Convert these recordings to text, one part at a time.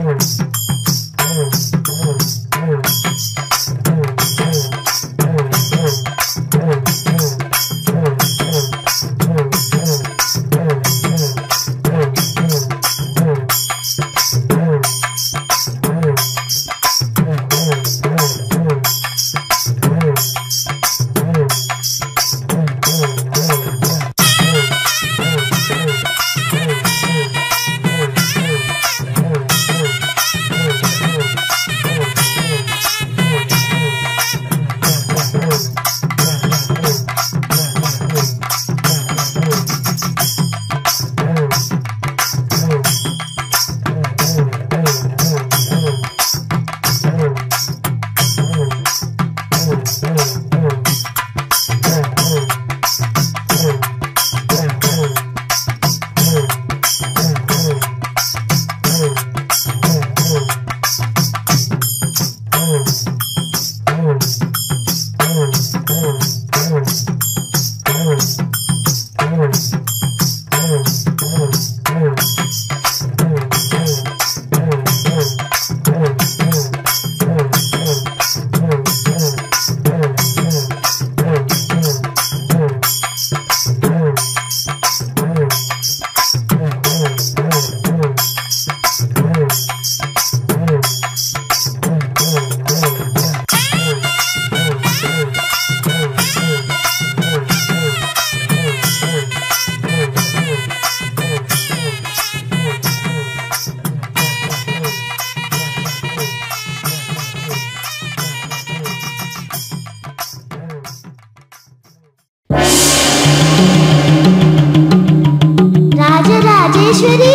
ராஜராஜேஸ்வரி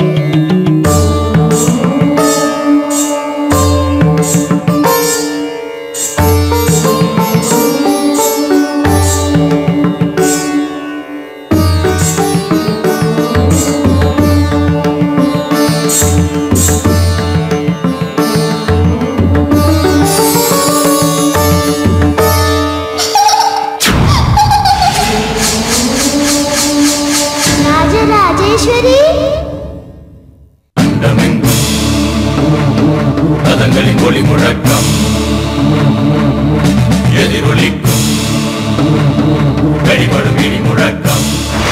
ராஜராஜேஸ்வரி அண்டமெங்கும் ரதங்களின் ஒளி முழக்கம் எதிரொலிக்கும் கடிபடும் இடி முழக்கம்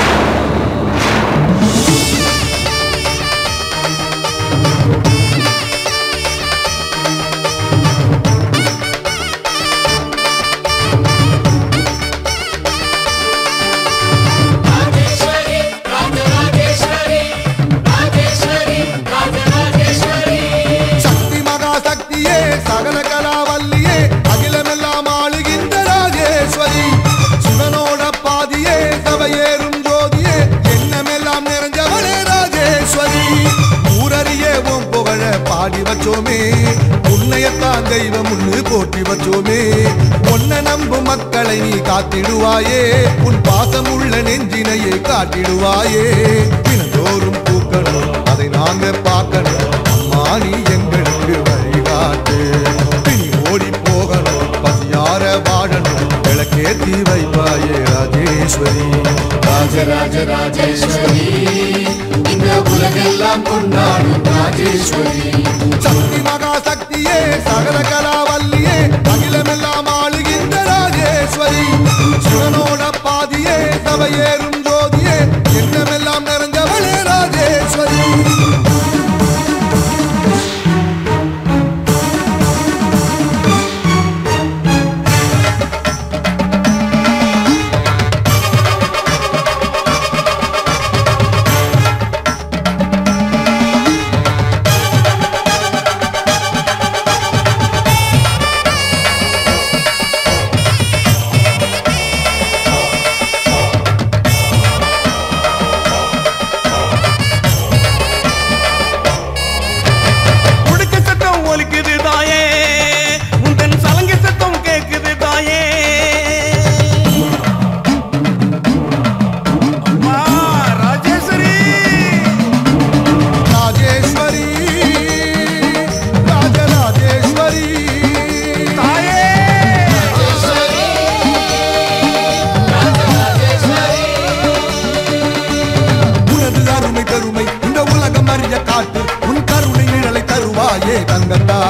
சக்தி மகா சக்தியே சகல கலாவல்லியே அகிலமெல்லாம் ஆளுகின்ற ராஜேஸ்வரி சிவனோட பாதியே சபையேறும் ஜோதியே எண்ணமெல்லாம் நிறைஞ்சவளே ராஜேஸ்வரி ஊரறியே உன் புகழ பாடி வச்சோமே உன்னையத்தான் தெய்வம் உன்னு போற்றி வச்சோமே உன்னை நம்பும் மக்களை நீ காத்திடுவாயே உன் பாசமுள்ள நெஞ்சினையே காட்டிடுவாயே தினந்தோறும் பூக்கணும் அதை நாங்க பார்க்கணும் அம்மா நீ எங்களுக்கு வழிகாட்டு பின் ஓடி போகணும் பசியார வாழணும் விளக்கேத்தி வைப்பாயே ராஜேஸ்வரி ராஜராஜ ராஜேஸ்வரி இந்த உலகெல்லாம் கொண்டாடும் ராஜேஸ்வரி சக்தி மகா சக்தியே சகல கலாவல்லியே அகிலமெல்லாம் ஆளுகின்ற ராஜேஸ்வரி சிவனோட பாதியே சபையேறும் ஜோதியே எண்ணமெல்லாம் நிறைஞ்சவளே ராஜேஸ்வரி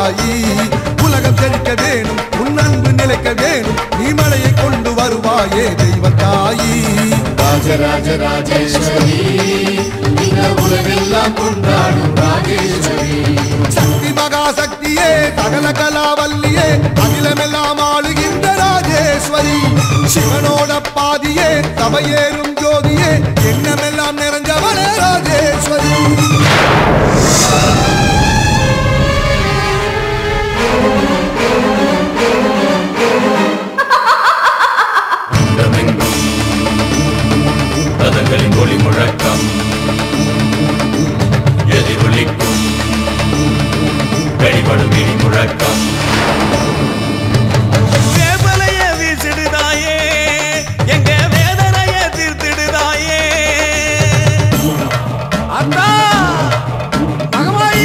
தாயி உலகம் செழிக்க வேணும் உன் அன்பு நிலைக்க வேணும் நீ மழையை கொண்டு வருவாயே தெய்வ தாயி ராஜராஜ ராஜேஸ்வரி இந்த உலகெல்லாம் கொண்டாடும் ராஜேஸ்வரி சக்தி மகா சக்தியே சகல கலாவல்லியே அகிலமெல்லாம் ஆளுகின்ற ராஜேஸ்வரி சிவனோட பாதியே சபையேறும் ஜோதியே எண்ணமெல்லாம் நிறைஞ்சவளே ராஜேஸ்வரி அண்டமெங்கும் ரதங்களின் ஒளி முழக்கம் எதிரொலிக்கும் வெளிப்படும் இடி முழக்கம் வேப்பலைய வீசிடுதாயே எங்க வேதனைய தீர்த்திடுதாயே அண்ணா மகமாயி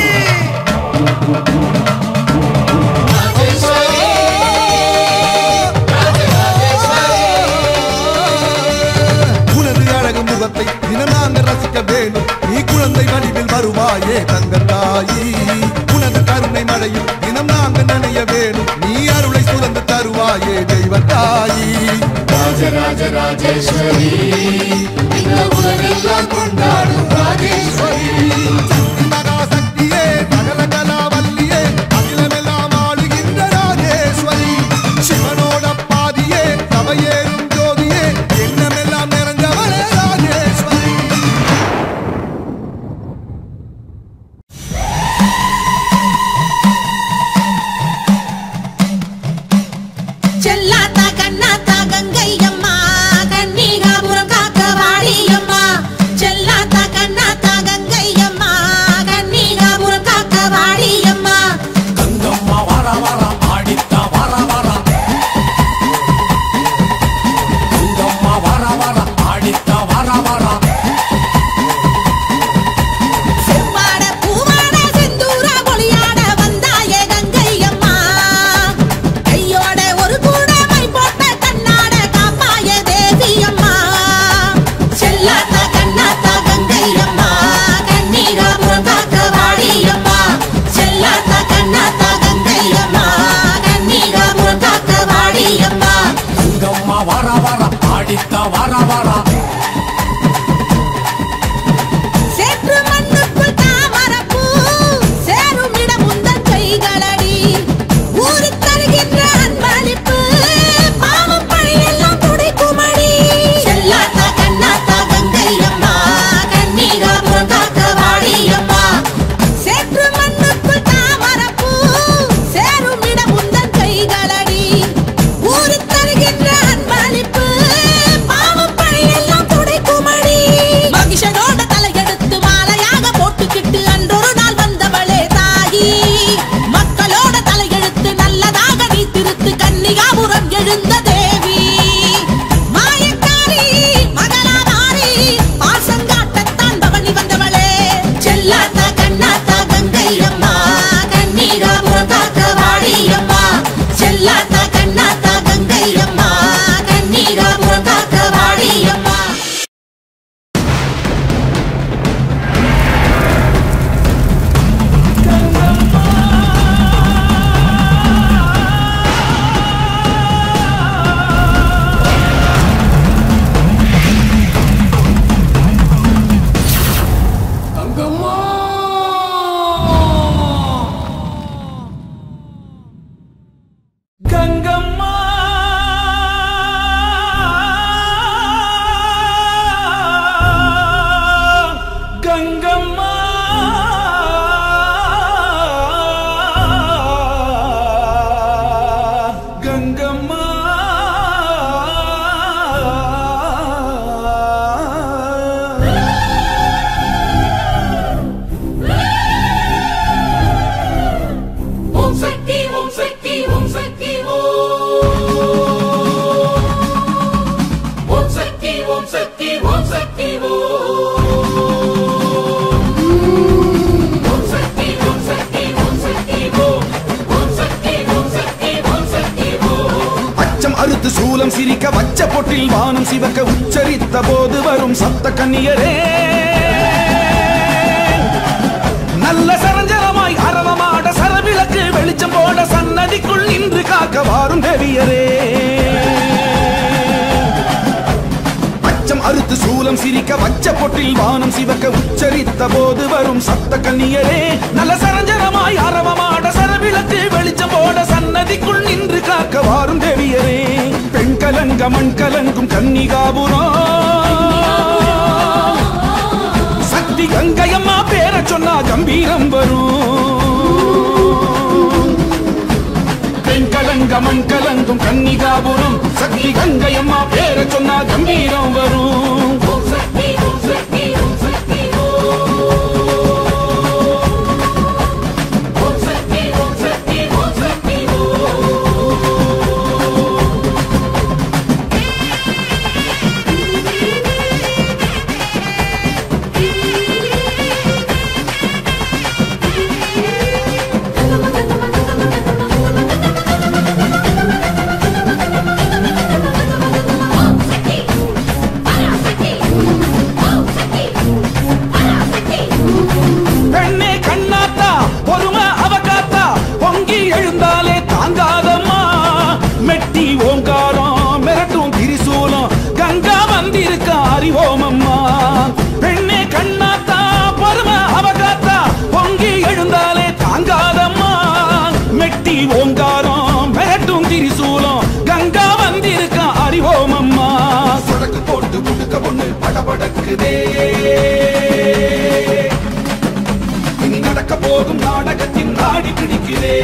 உனது அழகு முகத்தை தினம் நாங்கள் ரசிக்க வேணும் நீ குழந்தை வடிவில் வருவாயே தங்க தாயி உனது கருணை மழையில் தினம் நாங்கள் நினைய வேணும் நீ அருளை சுரந்து தருவாயே தெய்வ தாயி ராஜராஜ ராஜேஸ்வரி இந்த உலகெல்லாம் கொண்டாடும் ராஜேஸ்வரி மகாசக்தியே சகல கலாவல்லியே அகிலமெல்லாம் ஆளுகின்ற ராஜேஸ்வரி சிவனோட பாதியே சபையேறும் ஜோதியே எண்ணமெல்லாம் நிறைஞ்சவளே ராஜேஸ்வரி செல்லாத்தா கண்ணாத்தா கங்கையம்மா கன்னிகாபுரம் காக்க வாடியம்மா செல்லாத்தா கண்ணாத்தா கங்கையம்மா கன்னிகாபுரம் காக்க வாடியம்மா கங்கம்மா வர வர ஆடித்தா வர வர கங்கம்மா வர வர ஆடித்தா வர வர செவ்வாட பூவாட செந்தூர ஒளியாட வந்தாயே கங்கையம்மா கையோட ஒரு கூடமை போட்ட கண்ணாட காப்பாய தேவியம்மா செல்லாத்தா கண்ணாத்தா கங்கையம்மா கண்ணீராபுரம் காக்க வாடியம்மா செல்லாத்தா கண்ணாத்தா கங்கையம்மா கண்ணீராபுரம் காக்க வாடியம்மா கங்கம்மா வர வர ஆடித்தா வர வர சேற்று மண்ணுக்குள் தாமரப்பூ சேரும் இடம் உந்தன் கைகளடி ஊறித் தருகின்ற அன்பளிப்பு பாவம் பழியெல்லாம் துடைக்குமடி செல்லாத்தா கண்ணாத்தா கங்கையம்மா கண்ணீராபுரம் காக்க வாடியம்மா சேற்று மண்ணுக்குள் தாமரப்பூ சேரும் இடம் உந்தன் கைகளடி ஊறித் தருகின்ற அன்பளிப்பு பாவம் பழியெல்லாம் துடைக்குமடி மகிஷனோட தலையெடுத்து மாலையாக போட்டுக்கிட்டு அன்றொரு நாள் வந்தவளே தாயி மக்களோட தலையெழுத்து நல்லதாக நீ திருத்து கன்னிகாபுரம் எழுந்த தேவி மாயக்காரி மகளாதாரி பாசங்காட்டத்தான் பவனி வந்தவளே செல்லாத்தா கண்ணாத்தா கங்கையம்மா கண்ணீராபுரம் காக்க வாடியம்மா செல்லாத்தா கண்ணாத்தா கங்கையம்மா கண்ணீராபுரம் காக்க வாடியம்மா கங்கம்மா கங்கம்மா கங்கம்மா ஓம் சக்தி ஓம் சக்தி ஓம் சக்தி ஓம் சக்தி ஓம் சக்தி ஓம் சக்தி ஓம் சக்தி ஓம் சக்தி ஓம் சக்தி ஓம் சக்தி ஓம் சக்தி ஓம் சக்தி அச்சம் அறுத்து சூலம் சிரிக்க வச்ச பொட்டில் வானம் சிவக்க உச்சரித்த போது வரும் சப்த கன்னியரே நல்ல சரஞ்சரமாய் அரவமாட சரவிளக்கு வெளிச்ச சன்னதிக்குள் நின்று காக்க வாரும் தேவியரே அச்சம் அறுத்து சூலம் சிரிக்க வச்ச பொட்டில் வானம் சிவக்க உச்சரித்த போது வரும் சப்த கன்னியரே நல்ல சரஞ்சரமாய் அரவமாட சரவிளக்கு வெளிச்சம் போட சன்னதிக்குள் நின்று காக்க வாரும் தேவியரே பெண் கலங்க மண் கலங்கும் கன்னிகாபுரம் சக்தி கங்கையம்மா பேர சொன்னா கம்பீரம் வரும் பெண் கலங்க மண் கலங்கும் கன்னிகாபுரம் சக்தி கங்கையம்மா பேர சொன்னா கம்பீரம் வரும் ஓம் சக்தி ஓம் சக்தி ஓம் சக்தி ஓம் ஓம் சக்தி ஓம் சக்தி ஓம் சக்தி ஓம் ஓம் சக்தி பராசக்தி ஓம் சக்தி பராசக்தி பெண்ணே கண்ணாத்தா பொறுமை அவகாத்தா பொங்கி எழுந்தாலே தாங்காதம்மா மெட்டி ஓங்காரம் மிரட்டும் திரிசூலம் கங்கா வந்திருக்க அறிவோம் அம்மா பெண்ணே கண்ணாத்தா பொறுமை அவகாத்தா பொங்கி எழுந்தாலே தாங்காதம்மா மெட்டி ஓங்காரம் மிரட்டும் திரிசூலம் கங்கா வந்திருக்க அறிவோம் அம்மா சொடக்கு போட்டு முடுக்க பொண்ணு படபடக்குதே இனி நடக்க போகும் நாடகத்தின் நாடி பிடிக்கிறே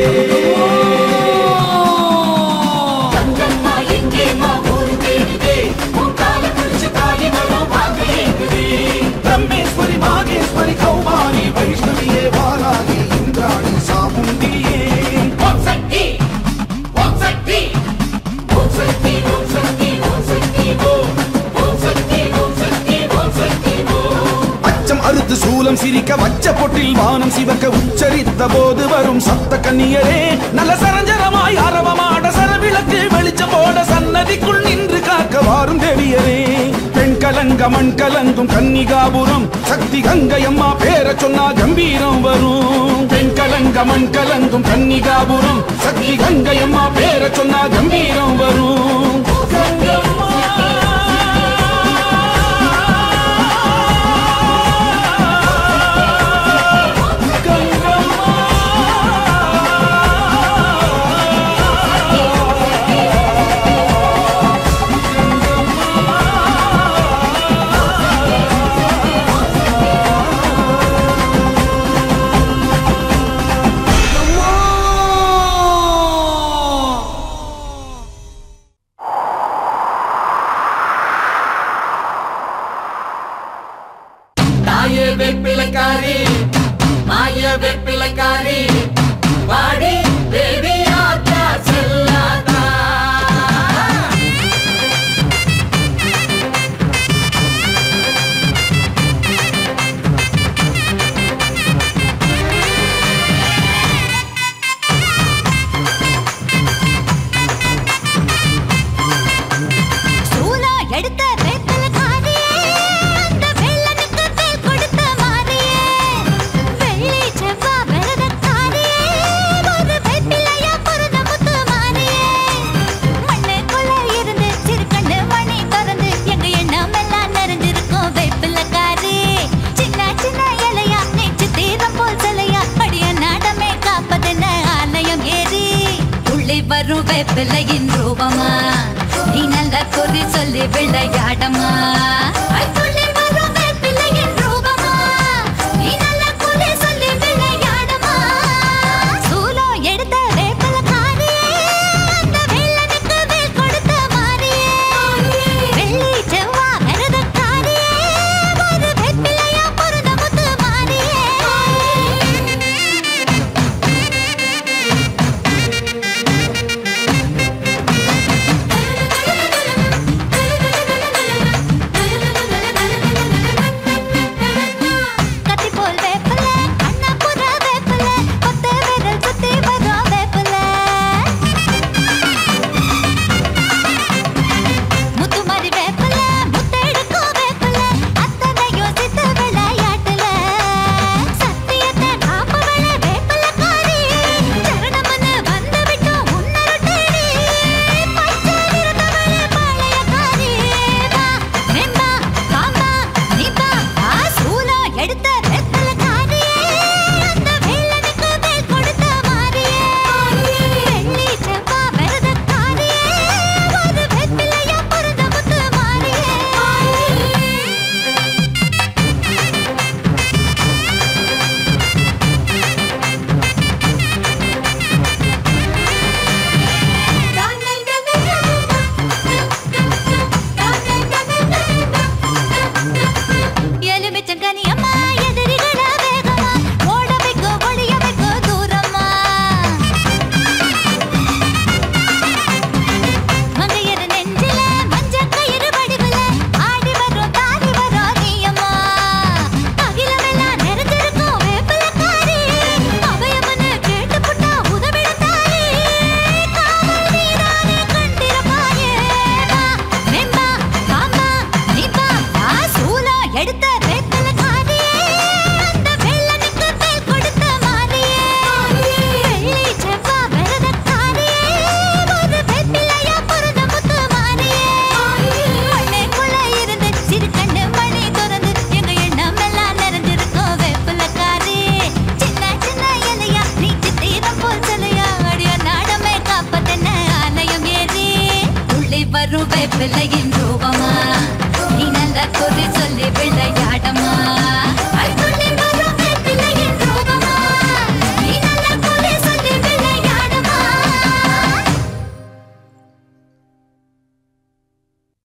கங்கம்மா எங்கேம்மா ஊரு தேடுதே உன் கால பிடிச்சு தாலி வரும் வாங்க ஏங்குதே பிரம்மேஸ்வரி மாகேஸ்வரி கௌமாரி வைஷ்ணவியே வாராகி இந்திராணி சாமுண்டியே ஓம் சக்தி ஓம் சக்தி ஓம் சக்தி ஓம் சக்தி ஓம் சக்தி ஓம் ஓம் சக்தி ஓம் சக்தி ஓம் சக்தி ஓம் அச்சம் அறுத்து சூலம் சிரிக்க வச்ச பொட்டில் வானம் சிவக்க உச்சரித்த போது வரும் சப்த கன்னியரே நல்ல சரஞ்சரமாய் அரவமாட சரவிளக்கு வெளிச்சம் போட சன்னதிக்குள் நின்று காக்க வாரும் தேவியரே பெண் கலங்க மண் கலங்கும் கன்னிகாபுரம் சக்தி கங்கையம்மா பேர சொன்னா கம்பீரம் வரும் பெண் கலங்க மண் கலங்கும் கன்னிகாபுரம் சக்தி கங்கையம்மா பேர சொன்னா கம்பீரம் வரும் கங்கம்மா தாய வெப்பிலைக்காரி மாய வெப்பிலைக்காரி வாடி தேவி ஆத்தா செல்லாதா சூலா எடுத்த வேப்பிலக்காரியே, அந்த வெள்ளனுக்கு வேல் கொடுத்த மாரியே. வெள்ளி செவ்வாய் விரதக்காரியே, ஒரு வேப்பிலையா பொருந்த முத்து மாரியே. மண்ணுக்குள்ள இருந்து சிறுகண்ணு மணி திறந்து எங்க எண்ணமெல்லாம் நிறைஞ்சிருக்கும் வேப்பிலக்காரி. சின்ன சின்ன இலையா, நெஞ்சு தீரம் போல் சிலையா, அடிய நாடமே காப்பதென்ன ஆலயம் ஏறி துள்ளி வரும் வேப்பிலையின் ரூபமா நீ நல்ல குறி சொல்லி விளையாடமா ஐ, துள்ளி வரும் வேப்பிலையின் ரூபமா நீ நல்ல குறி சொல்லி விளையாடமா சூலம் எடுத்த வேப்பிலக்காரியே, அந்த வெள்ளனுக்கு வேல் கொடுத்த மாரியே. வெள்ளி செவ்வாய் விரதக்காரியே, ஒரு வேப்பிலையா பொருந்த முத்து மாரியே. வேப்பிலையின்